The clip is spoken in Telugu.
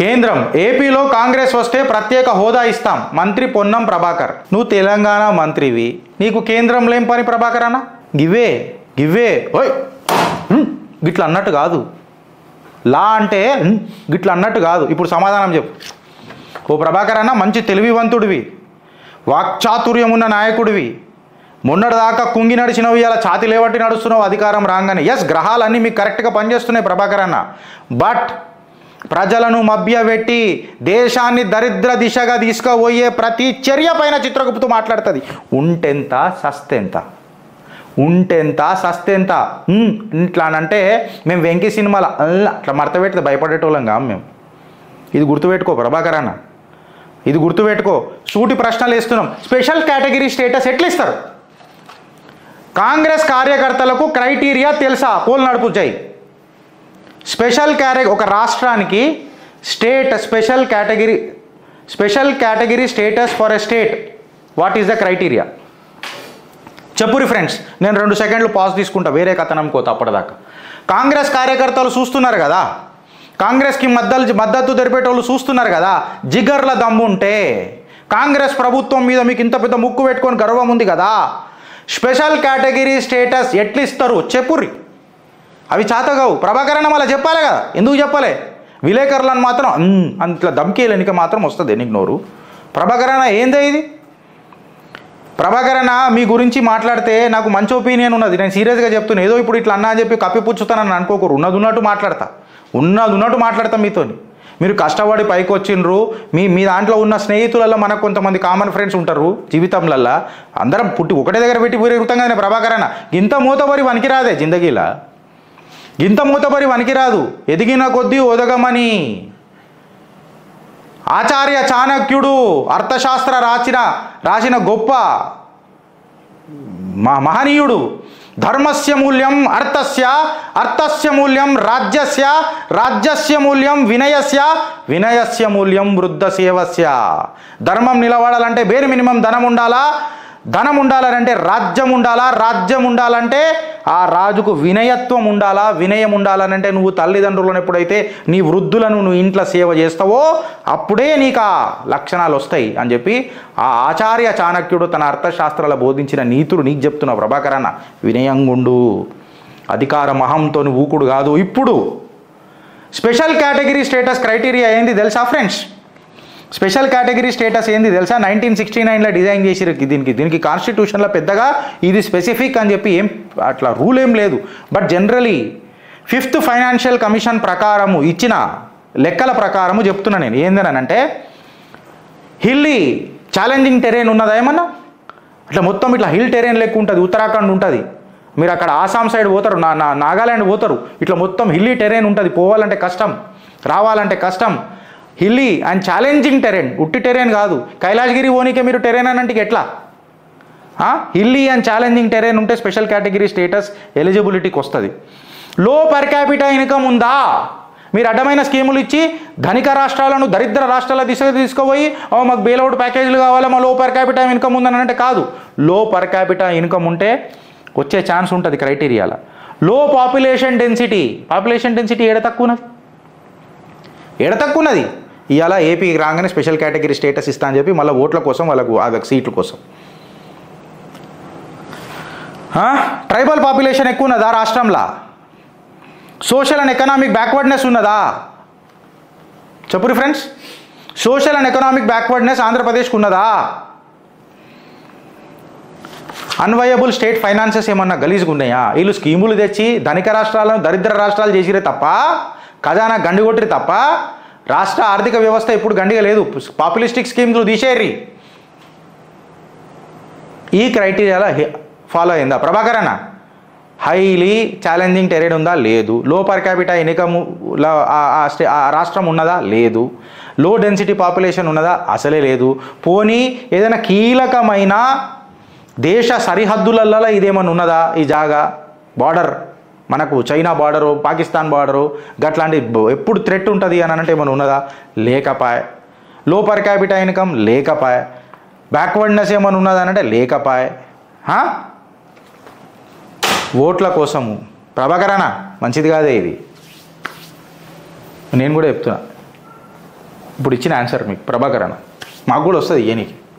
కేంద్రం ఏపీలో కాంగ్రెస్ వస్తే ప్రత్యేక హోదా ఇస్తాం మంత్రి పొన్నం ప్రభాకర్ నువ్వు తెలంగాణ మంత్రివి నీకు కేంద్రంలో ఏం పని ప్రభాకర్ అన్న గివే గివే ఓయ్ హ్మ్, గిట్ల అన్నట్టు కాదు లా అంటే హ్మ్, గిట్ల అన్నట్టు కాదు ఇప్పుడు సమాధానం చెప్పు ఓ ప్రభాకర్ అన్న మంచి తెలివివంతుడివి వాక్చాతుర్యం ఉన్న నాయకుడివి మొన్నటిదాకా కుంగి నడిచినవి ఇలా ఛాతి లేవట్టి నడుస్తున్నావు అధికారం రాగానే ఎస్ గ్రహాలన్నీ మీకు కరెక్ట్గా పనిచేస్తున్నాయి ప్రభాకర్ అన్న బట్ ప్రజలను మభ్యపెట్టి దేశాన్ని దరిద్ర దిశగా తీసుకుపోయే ప్రతి చర్య పైన చిత్రగుప్తు మాట్లాడుతుంది ఉంటెంత సస్తెంత ఉంటెంత సస్తెంత ఉమ్, ఇట్లా అంటే మేము వెంకీ సినిమాల అల్లా అట్లా మడత పెడితే భయపడేటోళ్ళం కాం మేము ఇది గుర్తుపెట్టుకో ప్రభాకర్ అన్న ఇది గుర్తుపెట్టుకో సూటి ప్రశ్నలు వేస్తున్నాం స్పెషల్ కేటగిరీ స్టేటస్ ఎట్లా ఇస్తారు కాంగ్రెస్ కార్యకర్తలకు క్రైటీరియా తెలుసా పోల్ నడుపు జై స్పెషల్ క్యాటగిరీ ఒక రాష్ట్రానికి state special category special category status for a state what is the criteria చెప్పురి ఫ్రెండ్స్ నేను రెండు సెకండ్లు పాజ్ తీసుకుంటా వేరే కథనం కోత అప్పటిదాకా కాంగ్రెస్ కార్యకర్తలు చూస్తున్నారు కదా కాంగ్రెస్కి మద్దతు మద్దతు తెలిపేటోళ్ళు చూస్తున్నారు కదా జిగర్ల దమ్ము ఉంటే కాంగ్రెస్ ప్రభుత్వం మీద మీకు ఇంత పెద్ద ముక్కు పెట్టుకొని గర్వం ఉంది కదా స్పెషల్ కేటగిరీ స్టేటస్ ఎట్లు ఇస్తారు చెప్పుర్రి అవి చాతగావు ప్రభాకరణ మళ్ళీ చెప్పాలి కదా ఎందుకు చెప్పలే విలేకరులను మాత్రం "ఉమ్" అని ఇట్లా దమ్కేలు ఎన్నిక మాత్రం వస్తుంది నీకు నోరు ప్రభాకరణ ఏందే ఇది ప్రభాకరణ మీ గురించి మాట్లాడితే నాకు మంచి ఒపీనియన్ ఉన్నది నేను సీరియస్గా చెప్తున్నా ఏదో ఇప్పుడు ఇట్లా అన్నా అని చెప్పి కప్పిపుచ్చుతానని అనుకోకూరు ఉన్నది ఉన్నట్టు మాట్లాడతా ఉన్నది ఉన్నట్టు మాట్లాడతా మీతోని మీరు కష్టపడి పైకి వచ్చిండ్రు మీ మీ దాంట్లో ఉన్న స్నేహితులలో మనకు కొంతమంది కామన్ ఫ్రెండ్స్ ఉంటారు జీవితంలల్లో అందరం పుట్టి ఒకటే దగ్గర పెట్టి తిరుగుతాం కానీ ప్రభాకరణ ఇంత మూతబరి వనికిరాదే జిందగీలా ఇంత మూతబరి వనికిరాదు ఎదిగిన కొద్దీ ఒదగమని ఆచార్య చాణక్యుడు అర్థశాస్త్ర రాసిన రాసిన గొప్ప మ- మహనీయుడు ధర్మస్య మూల్యం అర్థస్య అర్థస్య మూల్యం రాజ్యస్య రాజ్యస్య మూల్యం వినయస్య వినయస్య మూల్యం వృద్ధ సేవస్య ధర్మం నిలబడాలంటే వేరే మినిమం ధనం ఉండాలా ధనం ఉండాలంటే రాజ్యం ఉండాలా రాజ్యం ఉండాలంటే ఆ రాజుకు వినయత్వం ఉండాలా వినయం ఉండాలనంటే నువ్వు తల్లిదండ్రులను ఎప్పుడైతే నీ వృద్ధులను నువ్వు ఇంట్లో సేవ చేస్తావో అప్పుడే నీకు ఆ లక్షణాలు వస్తాయి అని చెప్పి ఆ ఆచార్య చాణక్యుడు తన అర్థశాస్త్రాల బోధించిన నీతులు నీకు చెప్తున్నా ప్రభాకరన్న వినయంగుండు అధికార మహంతో ఊకుడు కాదు ఇప్పుడు స్పెషల్ కేటగిరీ స్టేటస్ క్రైటీరియా ఏంది తెలుసా ఫ్రెండ్స్ స్పెషల్ కేటగిరీ స్టేటస్ ఏంది తెలుసా నైన్టీన్ సిక్స్టీ నైన్లో డిజైన్ చేసిరు దీనికి దీనికి కాన్స్టిట్యూషన్లో పెద్దగా ఇది స్పెసిఫిక్ అని చెప్పి ఏం అట్లా రూల్ ఏం లేదు but generally fifth financial commission ప్రకారము ఇచ్చిన లెక్కల ప్రకారము చెప్తున్నా నేను ఏందనంటే హిల్లీ ఛాలెంజింగ్ టెరెన్ ఉన్నదా ఏమన్నా అట్లా మొత్తం ఇట్లా హిల్ టెరెన్ లెక్క ఉంటుంది ఉత్తరాఖండ్ ఉంటుంది మీరు అక్కడ ఆసాం సైడ్ పోతారు నా నా నాగాల్యాండ్ పోతారు ఇట్లా మొత్తం హిల్లీ టెరెన్ ఉంటుంది పోవాలంటే కష్టం రావాలంటే కష్టం హిల్లీ అండ్ ఛాలెంజింగ్ టెరెన్ ఉట్టి టెరెన్ కాదు కైలాసగిరి ఓనికే మీరు టెరెన్ అని అంటే ఎట్లా హిల్లీ అండ్ ఛాలెంజింగ్ టెరెన్ ఉంటే స్పెషల్ కేటగిరీ స్టేటస్ ఎలిజిబిలిటీకి వస్తుంది లో పర్ క్యాపిటా ఇన్కమ్ ఉందా మీరు అడ్డమైన స్కీములు ఇచ్చి ధనిక రాష్ట్రాలను దరిద్ర రాష్ట్రాల దిశగా తీసుకుపోయి "ఓ, మాకు బెయిల్అవుట్ ప్యాకేజీలు కావాలా మా లో పర్ క్యాపిటా ఇన్కమ్ ఉందని అంటే కాదు లో పర్ క్యాపిటా ఇన్కమ్ ఉంటే వచ్చే ఛాన్స్ ఉంటుంది క్రైటీరియాలో లో పాపులేషన్ డెన్సిటీ పాపులేషన్ డెన్సిటీ ఏడ తక్కువ ఉన్నది ఏడ తక్కువ ఉన్నది ఇవాళ ఏపీకి రాగానే స్పెషల్ కేటగిరీ స్టేటస్ ఇస్తా అని చెప్పి మళ్ళీ ఓట్ల కోసం వాళ్ళకు ఆ సీట్ల కోసం ఆ? ట్రైబల్ పాపులేషన్ ఎక్కువ ఉన్నదా రాష్ట్రంలో సోషల్ అండ్ ఎకనామిక్ బ్యాక్వర్డ్నెస్ ఉన్నదా చెప్పురి friends social and economic backwardness ఆంధ్రప్రదేశ్కి ఉన్నదా అన్వయబుల్ స్టేట్ ఫైనాన్సెస్ ఏమన్నా గలీజ్గా ఉన్నాయా వీళ్ళు స్కీములు తెచ్చి ధనిక రాష్ట్రాలను దరిద్ర రాష్ట్రాలు చేసిరే తప్ప ఖజానా గండి కొట్టిరి తప్ప రాష్ట్ర ఆర్థిక వ్యవస్థ ఇప్పుడు గండిగా లేదు పాపులిస్టిక్ స్కీమ్లు తీసేరి ఈ క్రైటీరియాలో ఫాలో అయిందా ప్రభాకర్ అన్న హైలీ ఛాలెంజింగ్ టెరెన్ ఉందా లేదు లో పర్ క్యాపిటా ఇన్కమ్ ఆ స్టే ఆ రాష్ట్రం ఉన్నదా లేదు లో డెన్సిటీ పాపులేషన్ ఉన్నదా అసలే లేదు పోనీ ఏదైనా కీలకమైన దేశ సరిహద్దులలో ఇదేమన్నా ఉన్నదా ఈ జాగా బార్డర్ మనకు చైనా బార్డరు పాకిస్తాన్ బార్డరు గట్లాంటి బ- ఎప్పుడు థ్రెట్ ఉంటుంది అని అంటే ఏమైనా ఉన్నదా లేకపాయ్ లో పర్ క్యాపిటా ఇన్కమ్ లేకపాయ్ బ్యాక్వర్డ్నెస్ ఏమైనా ఉన్నదా అంటే లేకపాయ్ హా? ఓట్ల కోసము ప్రభాకరణ మంచిది కాదే ఇది నేను కూడా చెప్తున్నా ఇప్పుడు ఇచ్చిన ఆన్సర్ మీకు ప్రభాకర్ అన్న మాకు కూడా వస్తుంది ఏనికి